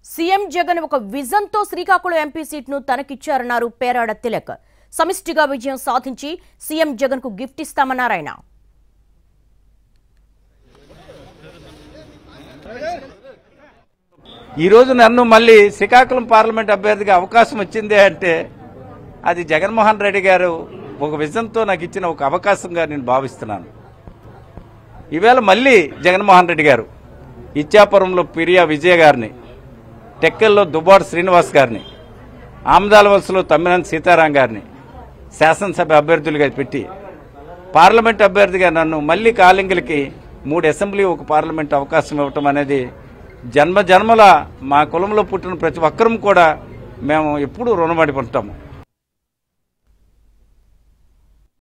CM Jagan ఒక vision తో Srikakulam MP సీట్ను తనకిచ్చారన్నారు పేరాడ తిలక్ సమిష్టిగా విజయం సాధించి సీఎం జగన్ కు గిఫ్ట్ ఇస్తామన్నారు ఆయన ఈరోజు నన్ను మళ్ళీ శ్రీకాకుళం పార్లమెంట్ అభ్యర్థిగా అవకాశం వచ్చింది అంటే అది జగన్మోహన్ రెడ్డి గారు ఒక విజన్తో నాకు ఇచ్చిన ఒక అవకాశంగా నేను భావిస్తున్నాను ఈవేళ మళ్ళీ జగన్మోహన్ రెడ్డి గారు ఇచ్చాపురంలో పిరియా విజయ గారిని టెక్కల్లో దుబాడు శ్రీనివాస్ గారిని ఆమదాల వలసలో తమ్మినంత సీతారాం గారిని శాసనసభ అభ్యర్థులుగా పెట్టి పార్లమెంట్ అభ్యర్థిగా నన్ను మళ్ళీ కాలింగులకి మూడు అసెంబ్లీ ఒక పార్లమెంట్ అవకాశం ఇవ్వటం అనేది జన్మ జన్మల మా కులంలో పుట్టిన ప్రతి ఒక్కరం కూడా మేము ఎప్పుడూ రుణపడి ఉంటాము